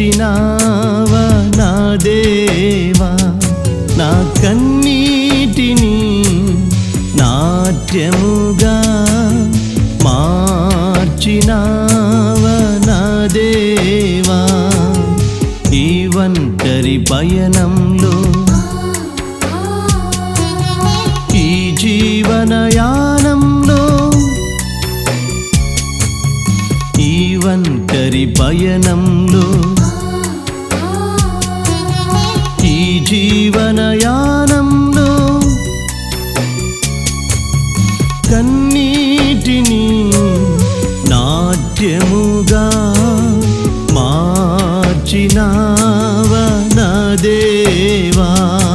మార్చినావ నా దేవా నా కన్నీటిని నాట్యముగా మార్చినావ నా దేవా ఈ ఒంటరి పయనంలో ఈ జీవనయానంలో ఈ ఒంటరి పయనంలో ఈ జీవనయానంలో కన్నీటిని నాట్యముగా మార్చినావ నా దేవా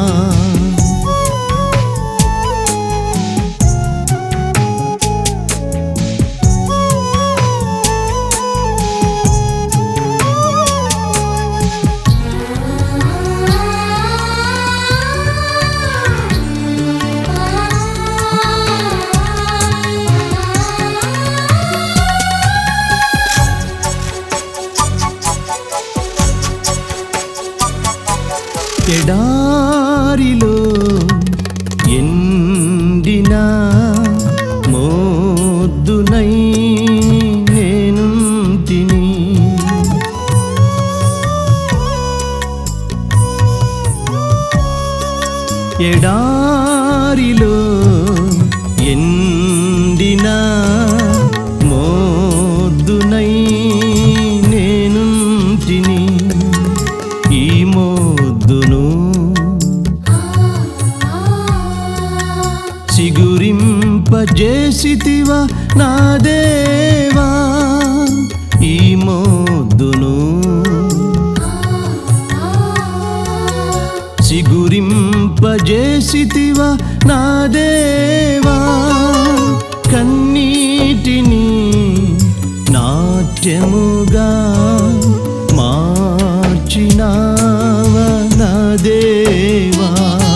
ఎడారిలో ఎండిన మోద్దునై నేను తిని ఎడారిలో ఎండిన మోద్దునై నేను తిని ఈ మోద్దును సిగురింపజేసితివ నా దేవా ఈ మోద్దును సిగురింపజేసితివ నా దేవా కన్నీటిని నాట్యముగా మార్చినావ నా దేవా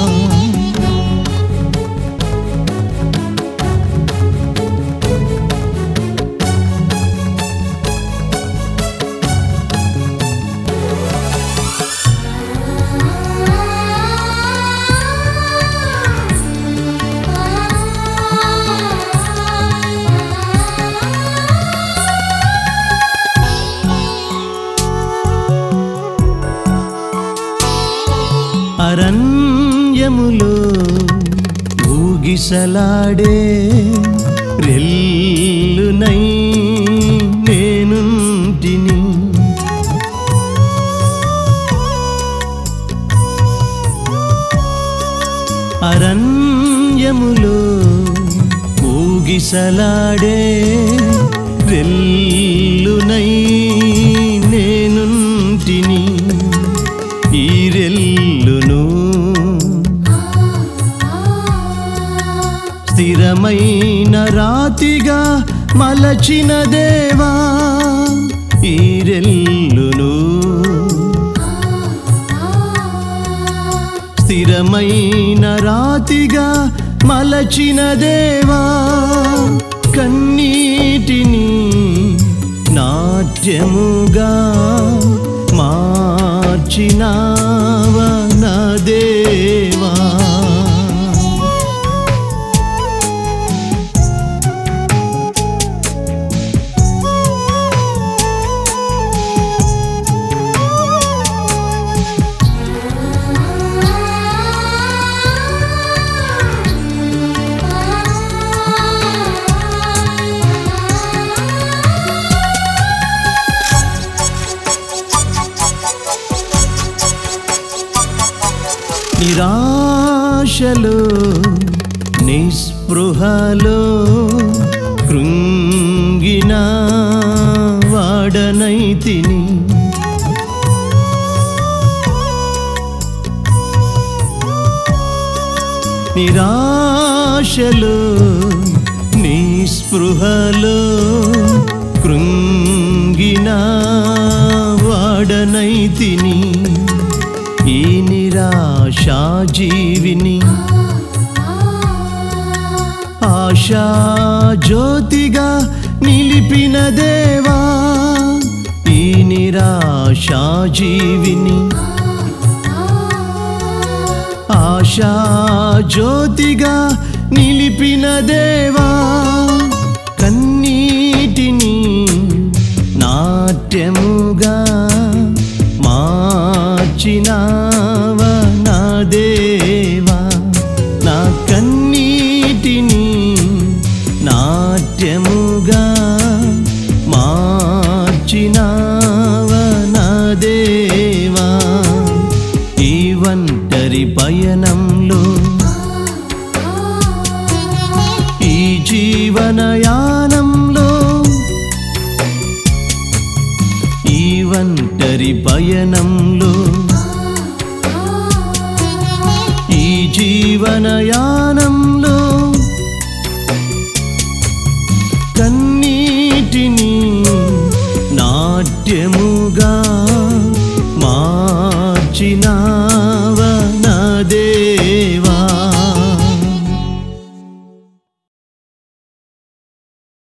అరణ్యములో ఊగిసలాడే రెల్లునై నేను తిని అరణ్యములో ఊగిసలాడే రెల్లునై నేను తిని ఈ రెల్లును స్థిరమైన రాతిగా మలచిన దేవా ఈ రెల్లును స్థిరమైన రాతిగా మలచిన దేవా కన్నీటిని నాట్యముగా మార్చినావ నా దేవా నిరాశలో నిస్పృహలో కృంగిన వాడనైతిని నిరాశలో నిస్పృహలో కృంగిన వాడనైతిని ఈ నిరాశా జీవిని ఆశా జ్యోతిగా నిలిపిన దేవా ఈ నిరాశా నిరాశా జీవిని ఆశా జ్యోతిగా నిలిపిన దేవా కన్నీటిని నాట్యముగా మార్చినావ నా దేవా నా కన్నీటిని నాట్యముగా మార్చినావ నా దేవా ఈ ఒంటరి పయనంలో ఈ జీవనయానంలో ఈ ఒంటరి పయనంలో ఈ జీవనయానం